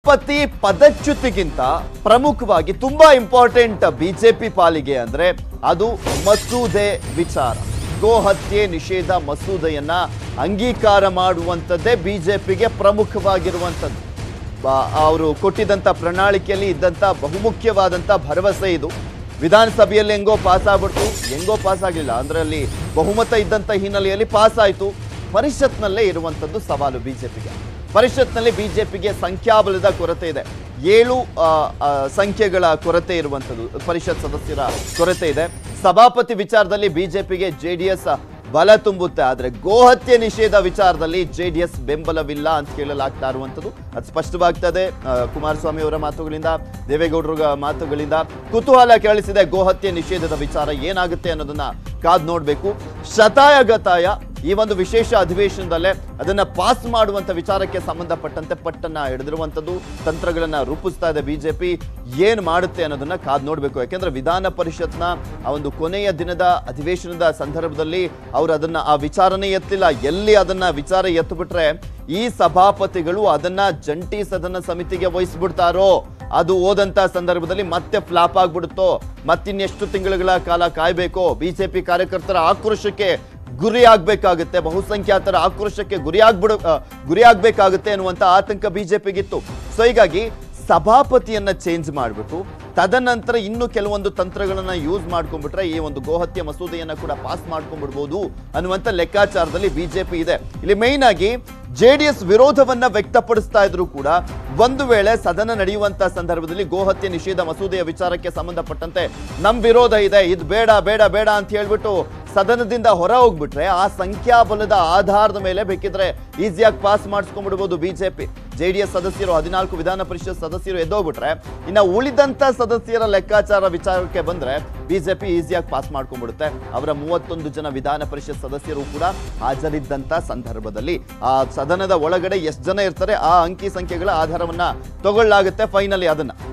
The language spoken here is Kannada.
ಪತಿ ಪದಚ್ಯುತಿಗಿಂತ ಪ್ರಮುಖವಾಗಿ ತುಂಬಾ ಇಂಪಾರ್ಟೆಂಟ್ ಬಿಜೆಪಿ ಪಾಲಿಗೆ ಅಂದ್ರೆ ಅದು ಮಸೂದೆ ವಿಚಾರ ಗೋ ಹತ್ಯೆ ನಿಷೇಧ ಮಸೂದೆಯನ್ನ ಅಂಗೀಕಾರ ಮಾಡುವಂಥದ್ದೇ ಬಿಜೆಪಿಗೆ ಪ್ರಮುಖವಾಗಿರುವಂಥದ್ದು ಬ- ಅವರು ಕೊಟ್ಟಿದ್ದಂಥ ಪ್ರಣಾಳಿಕೆಯಲ್ಲಿ ಇದ್ದಂಥ ಬಹುಮುಖ್ಯವಾದಂಥ ಭರವಸೆ ಇದು ವಿಧಾನಸಭೆಯಲ್ಲಿ ಹೆಂಗೋ ಪಾಸ್ ಆಗ್ಬಿಡ್ತು ಹೆಂಗೋ ಪಾಸ್ ಆಗಲಿಲ್ಲ ಅಂದ್ರೆ ಅಲ್ಲಿ ಬಹುಮತ ಇದ್ದಂಥ ಹಿನ್ನೆಲೆಯಲ್ಲಿ ಪಾಸ್ ಆಯಿತು ಪರಿಷತ್ನಲ್ಲೇ ಇರುವಂಥದ್ದು ಸವಾಲು ಬಿಜೆಪಿಗೆ ಪರಿಷತ್ನಲ್ಲಿ ಬಿಜೆಪಿಗೆ ಸಂಖ್ಯಾಬಲದ ಕೊರತೆ ಇದೆ ಏಳು ಆ, ಆ, ಸಂಖ್ಯೆಗಳ ಕೊರತೆ ಇರುವಂಥದ್ದು ಪರಿಷತ್ ಸದಸ್ಯರ ಕೊರತೆ ಇದೆ ಸಭಾಪತಿ ವಿಚಾರದಲ್ಲಿ ಬಿಜೆಪಿಗೆ ಜೆ ಡಿ ಎಸ್ ಬಲ ತುಂಬುತ್ತೆ ಆದರೆ ಗೋಹತ್ಯೆ ನಿಷೇಧ ವಿಚಾರದಲ್ಲಿ ಜೆ ಡಿ ಎಸ್ ಬೆಂಬಲವಿಲ್ಲ ಅಂತ ಕೇಳಲಾಗ್ತಾ ಇರುವಂಥದ್ದು ಅದು ಸ್ಪಷ್ಟವಾಗ್ತದೆ ಆ, ಕುಮಾರಸ್ವಾಮಿ ಅವರ ಮಾತುಗಳಿಂದ ದೇವೇಗೌಡರ ಮಾತುಗಳಿಂದ ಕುತೂಹಲ ಕೇಳಿಸಿದೆ ಗೋಹತ್ಯೆ ನಿಷೇಧದ ವಿಚಾರ ಏನಾಗುತ್ತೆ ಅನ್ನೋದನ್ನ ಕಾದ್ ನೋಡಬೇಕು ಶತಾಯ ಗತಾಯ ಈ ಒಂದು ವಿಶೇಷ ಅಧಿವೇಶನದಲ್ಲೇ ಅದನ್ನ ಪಾಸ್ ಮಾಡುವಂತ ವಿಚಾರಕ್ಕೆ ಸಂಬಂಧಪಟ್ಟಂತೆ ಪಟ್ಟನ್ನ ಹಿಡಿದಿರುವಂತದ್ದು ತಂತ್ರಗಳನ್ನ ರೂಪಿಸ್ತಾ ಇದೆ ಬಿಜೆಪಿ ಏನ್ ಮಾಡುತ್ತೆ ಅನ್ನೋದನ್ನ ಕಾದ್ ನೋಡ್ಬೇಕು ಯಾಕೆಂದ್ರೆ ವಿಧಾನ ಪರಿಷತ್ನ ಆ ಒಂದು ಕೊನೆಯ ದಿನದ ಅಧಿವೇಶನದ ಸಂದರ್ಭದಲ್ಲಿ ಅವರು ಅದನ್ನ ಆ ವಿಚಾರನೇ ಎತ್ತಲಿಲ್ಲ ಎಲ್ಲಿ ಅದನ್ನ ವಿಚಾರ ಎತ್ತು ಬಿಟ್ರೆ ಈ ಸಭಾಪತಿಗಳು ಅದನ್ನ ಜಂಟಿ ಸದನ ಸಮಿತಿಗೆ ವಹಿಸ್ಬಿಡ್ತಾರೋ ಅದು ಹೋದಂತ ಸಂದರ್ಭದಲ್ಲಿ ಮತ್ತೆ ಫ್ಲಾಪ್ ಆಗ್ಬಿಡುತ್ತೋ ಮತ್ತಿನ್ನೆಷ್ಟು ತಿಂಗಳುಗಳ ಕಾಲ ಕಾಯ್ಬೇಕೋ ಬಿಜೆಪಿ ಕಾರ್ಯಕರ್ತರ ಆಕ್ರೋಶಕ್ಕೆ ಗುರಿ ಆಗ್ಬೇಕಾಗುತ್ತೆ ಬಹುಸಂಖ್ಯಾತರ ಆಕ್ರೋಶಕ್ಕೆ ಗುರಿ ಆಗ್ಬಿಡು ಆ, ಗುರಿ ಆಗ್ಬೇಕಾಗುತ್ತೆ ಅನ್ನುವಂತ ಆತಂಕ ಬಿಜೆಪಿಗಿತ್ತು ಸೊ ಹೀಗಾಗಿ ಸಭಾಪತಿಯನ್ನ ಚೇಂಜ್ ಮಾಡಿಬಿಟ್ಟು ತದನಂತರ ಇನ್ನು ಕೆಲವೊಂದು ತಂತ್ರಗಳನ್ನ ಯೂಸ್ ಮಾಡ್ಕೊಂಡ್ಬಿಟ್ರೆ ಈ ಒಂದು ಗೋಹತ್ಯೆ ಮಸೂದೆಯನ್ನ ಕೂಡ ಪಾಸ್ ಮಾಡ್ಕೊಂಡ್ಬಿಡ್ಬೋದು ಅನ್ನುವಂತ ಲೆಕ್ಕಾಚಾರದಲ್ಲಿ ಬಿಜೆಪಿ ಇದೆ ಇಲ್ಲಿ ಮೈನ್ ಆಗಿ ಜೆ ಡಿ ಎಸ್ ವಿರೋಧವನ್ನ ವ್ಯಕ್ತಪಡಿಸ್ತಾ ಇದ್ರು ಕೂಡ ಒಂದು ವೇಳೆ ಸದನ ನಡೆಯುವಂತ ಸಂದರ್ಭದಲ್ಲಿ ಗೋಹತ್ಯೆ ನಿಷೇಧ ಮಸೂದೆಯ ವಿಚಾರಕ್ಕೆ ಸಂಬಂಧಪಟ್ಟಂತೆ ನಮ್ ವಿರೋಧ ಇದೆ ಇದು ಬೇಡ ಬೇಡ ಬೇಡ ಅಂತ ಹೇಳ್ಬಿಟ್ಟು ಸದನದಿಂದ ಹೊರ ಹೋಗ್ಬಿಟ್ರೆ ಆ ಸಂಖ್ಯಾಬಲದ ಆಧಾರದ ಮೇಲೆ ಬೇಕಿದ್ರೆ ಈಸಿಯಾಗಿ ಪಾಸ್ ಮಾಡಿಸ್ಕೊಂಡ್ಬಿಡ್ಬೋದು ಬಿಜೆಪಿ ಜೆ ಡಿ ಎಸ್ ಸದಸ್ಯರು ಹದಿನಾಲ್ಕು ವಿಧಾನ ಪರಿಷತ್ ಸದಸ್ಯರು ಎದ್ದೋಗ್ಬಿಟ್ರೆ ಇನ್ನ ಉಳಿದಂತ ಸದಸ್ಯರ ಲೆಕ್ಕಾಚಾರ ವಿಚಾರಕ್ಕೆ ಬಂದ್ರೆ ಬಿಜೆಪಿ ಈಸಿಯಾಗಿ ಪಾಸ್ ಮಾಡ್ಕೊಂಡ್ಬಿಡುತ್ತೆ ಅವರ ಮೂವತ್ತೊಂದು ಜನ ವಿಧಾನ ಪರಿಷತ್ ಸದಸ್ಯರು ಕೂಡ ಹಾಜರಿದ್ದಂತ ಸಂದರ್ಭದಲ್ಲಿ ಆ ಸದನದ ಒಳಗಡೆ ಎಷ್ಟು ಜನ ಇರ್ತಾರೆ ಆ ಅಂಕಿ ಸಂಖ್ಯೆಗಳ ಆಧಾರವನ್ನ ತಗೊಳ್ಳಾಗುತ್ತೆ ಫೈನಲಿ ಅದನ್ನ